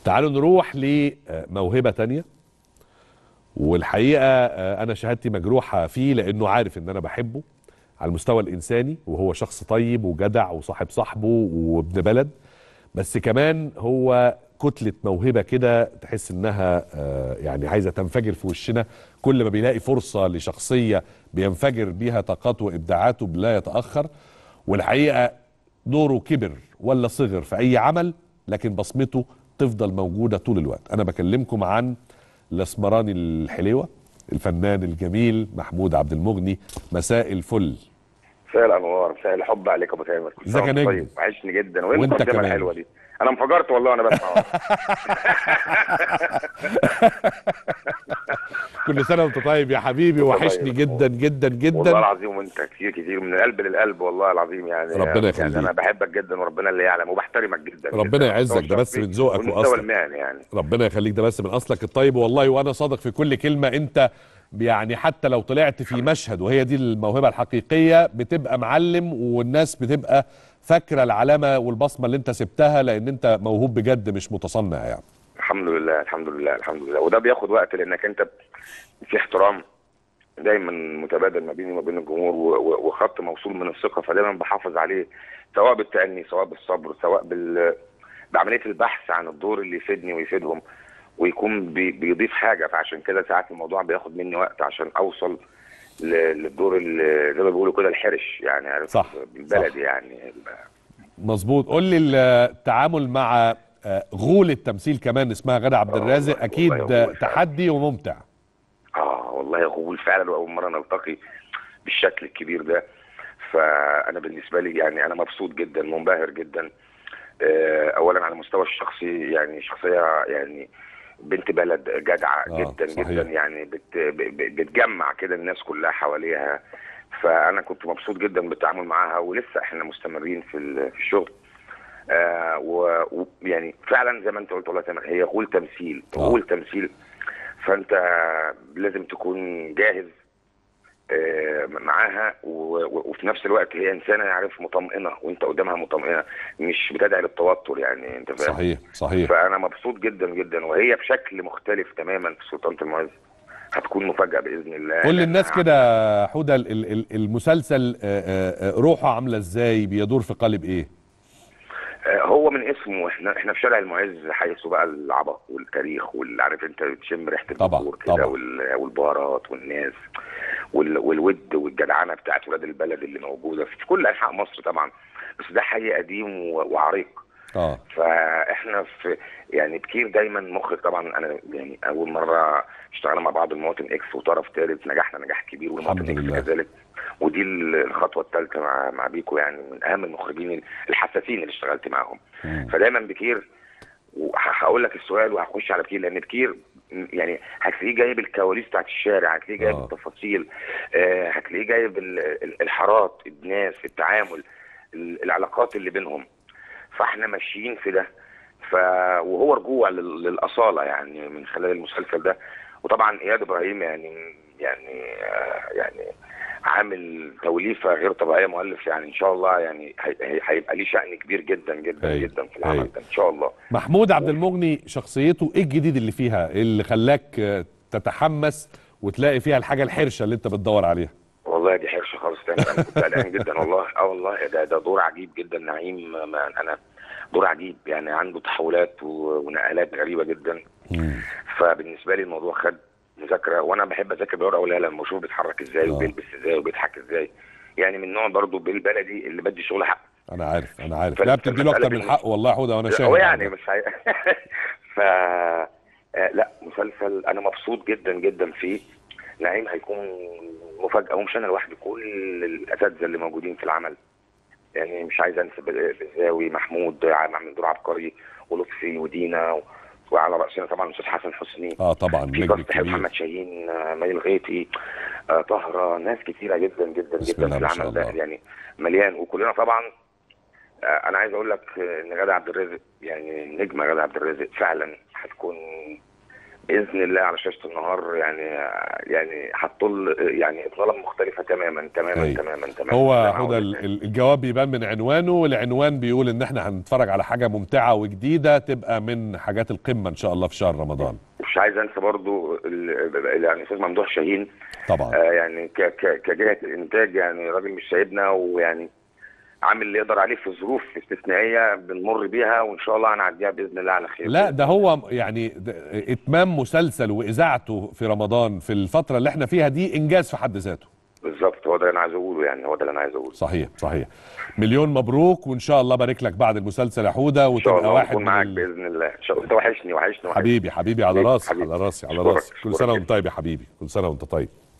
تعالوا نروح لموهبة تانية والحقيقة آه، أنا شهادتي مجروحة فيه لأنه عارف إن أنا بحبه على المستوى الإنساني وهو شخص طيب وجدع وصاحب صاحبه وابن بلد بس كمان هو كتلة موهبة كده تحس إنها آه، يعني عايزة تنفجر في وشنا كل ما بيلاقي فرصة لشخصية بينفجر بيها طاقاته وإبداعاته لا يتأخر والحقيقة دوره كبر ولا صغر في أي عمل لكن بصمته تفضل موجودة طول الوقت أنا بكلمكم عن الاسمراني الحليوة الفنان الجميل محمود عبد المغني مساء الفل مساء الانوار مساء الحب عليك يا ابو تامر كل ازيك يا سنة وأنت نجم؟ طيب وحشني جدا وايه وأنت المقدمه كمان. الحلوه دي انا انفجرت والله وانا بسمع كل سنة وأنت طيب يا حبيبي والله وحشني يا جدا جدا والله جدا العظيم وانت كتير كتير من القلب للقلب والله العظيم يعني ربنا يخليك. يعني انا بحبك جدا وربنا اللي يعلم وبحترمك جدا ربنا جداً. يعزك، ده بس والمستوى من ذوقك والمستوى وأصلك. المهني يعني ربنا يخليك ده بس من اصلك الطيب والله وانا صادق في كل كلمه انت يعني حتى لو طلعت في مشهد وهي دي الموهبه الحقيقيه بتبقى معلم والناس بتبقى فاكره العلامه والبصمه اللي انت سبتها لان انت موهوب بجد مش متصنع يعني الحمد لله الحمد لله الحمد لله وده بياخد وقت لانك انت في احترام دايما متبادل ما بيني وما بين الجمهور و- و- وخط موصول من الثقه فدايما بحافظ عليه سواء بالتأني سواء بالصبر سواء بال بعمليه البحث عن الدور اللي يفيدني ويفيدهم ويكون بي- بيضيف حاجه فعشان كده ساعات الموضوع بياخد مني وقت عشان اوصل ل- للدور اللي زي ما بيقولوا كده الحرش يعني عارف صح، بالبلدي صح. يعني مظبوط قول لي التعامل مع آه، غول التمثيل كمان اسمها غادة عبد آه، الرازق والله- اكيد والله آه، غول فعلا. تحدي وممتع اه والله يا غول فعلا واول مره نلتقي بالشكل الكبير ده فانا بالنسبه لي يعني انا مبسوط جدا منبهر جدا آه، اولا على المستوى الشخصي يعني شخصيه يعني بنت بلد جدعه آه، جدا صحيح. جدا يعني بت ب- ب- بتجمع كده الناس كلها حواليها فانا كنت مبسوط جدا بالتعامل معاها ولسه احنا مستمرين في ال- في الشغل آه و- ويعني فعلا زي ما انت قلت والله تمام هي غول تمثيل آه. غول تمثيل فانت لازم تكون جاهز آه، معاها و- و- وفي نفس الوقت هي انسانه عارف مطمئنه وانت قدامها مطمئنه مش بتدعي للتوتر يعني انت فاهم صحيح صحيح فانا مبسوط جدا جدا وهي بشكل مختلف تماما في سلطنه المعز هتكون مفاجاه باذن الله قول لأن للناس كده حوده ال- ال- ال- المسلسل آه، آه، آه، روحه عامله ازاي بيدور في قالب ايه آه، هو من اسمه احنا احنا في شارع المعز حيث بقى العبق والتاريخ والعارف انت تشم ريحه طبعا، البخور كده طبعا. وال- والبهارات والناس وال- والود والجدعنه بتاعت ولاد البلد اللي موجوده في كل انحاء مصر طبعا بس ده حي قديم و- وعريق اه فاحنا في يعني بكير دايما مخرج طبعا انا يعني اول مره اشتغلنا مع بعض المواطن اكس وطرف ثالث نجحنا نجاح كبير والمواطن الحمد اكس لله. كذلك ودي الخطوه الثالثه مع مع بيكو يعني من اهم المخرجين الحساسين اللي اشتغلت معاهم مم. فدايما بكير وهقول لك السؤال وهخش على بكير لان بكير م- يعني هتلاقيه جايب الكواليس بتاعت الشارع هتلاقيه جايب آه. التفاصيل آه هتلاقيه جايب ال- ال- الحارات الناس التعامل ال- العلاقات اللي بينهم فاحنا ماشيين في ده ف وهو رجوع لل- للاصاله يعني من خلال المسلسل ده وطبعا اياد ابراهيم يعني يعني آه يعني عامل توليفه غير طبيعيه مؤلف يعني ان شاء الله يعني هي- هي- هيبقى ليه شأن كبير جدا جدا هايل، جدا في هايل. العمل ده ان شاء الله محمود عبد المغني شخصيته ايه الجديد اللي فيها اللي خلاك آه، تتحمس وتلاقي فيها الحاجه الحرشه اللي انت بتدور عليها والله دي حرشه خالص تاني انا كنت قلقان جدا والله اه والله ده ده دور عجيب جدا نعيم ما انا دور عجيب يعني عنده تحولات و- ونقلات غريبه جدا فبالنسبه لي الموضوع خد مذاكره وانا بحب اذاكر بالورقه والقلم لما اشوف بيتحرك ازاي آه. وبيلبس ازاي وبيضحك ازاي يعني من نوع برضه بالبلدي اللي بدي شغل حق انا عارف انا عارف فال- لا بتدي له اكتر فالمسألة من دي حقه والله يا حوده وانا شاهد هو على يعني ده. مش هي... ف آه، لا مسلسل انا مبسوط جدا جدا فيه نعيم هيكون مفاجاه ومش انا لوحدي كل الاساتذه اللي موجودين في العمل يعني مش عايز انسى بال- بالزاوي محمود عامل عامل دور عبقري ولطفي ودينا و... وعلى راسنا طبعا الاستاذ حسن حسني اه طبعا في نجم كاست حلو كبير محمد شاهين آه، مي الغيطي آه، طهره ناس كتيره جدا جدا بسم جدا الله في ما شاء العمل ده الله. يعني مليان وكلنا طبعا آه، انا عايز اقول لك آه، ان غاده عبد الرازق يعني نجمه غاده عبد الرازق فعلا هتكون باذن الله على شاشه النهار يعني يعني هتطل يعني اطلاله مختلفه تماما تماما أيوة. تماما تماما هو أنا هدى عاوز- ال- ال- الجواب بيبان من عنوانه والعنوان بيقول ان احنا هنتفرج على حاجه ممتعه وجديده تبقى من حاجات القمه ان شاء الله في شهر رمضان مش عايز انسى برضو ال- يعني استاذ ممدوح شاهين طبعا آه يعني ك ك كجهه الانتاج يعني راجل مش سايبنا ويعني عامل اللي يقدر عليه في ظروف استثنائيه بنمر بيها وان شاء الله هنعديها باذن الله على خير لا ده هو يعني ده اتمام مسلسل واذاعته في رمضان في الفتره اللي احنا فيها دي انجاز في حد ذاته بالظبط هو ده اللي انا عايز اقوله يعني هو ده اللي انا عايز اقوله صحيح صحيح مليون مبروك وان شاء الله بارك لك بعد المسلسل يا حوده ان شاء وتبقى الله واحد اكون من معاك ال... باذن الله ان شاء الله انت وحشني وحشني وحشني حبيبي حبيبي على حبيبي، راسي حبيبي. على راسي على أشكرك، راسي كل أشكرك سنه جدا. وانت طيب يا حبيبي كل سنه وانت طيب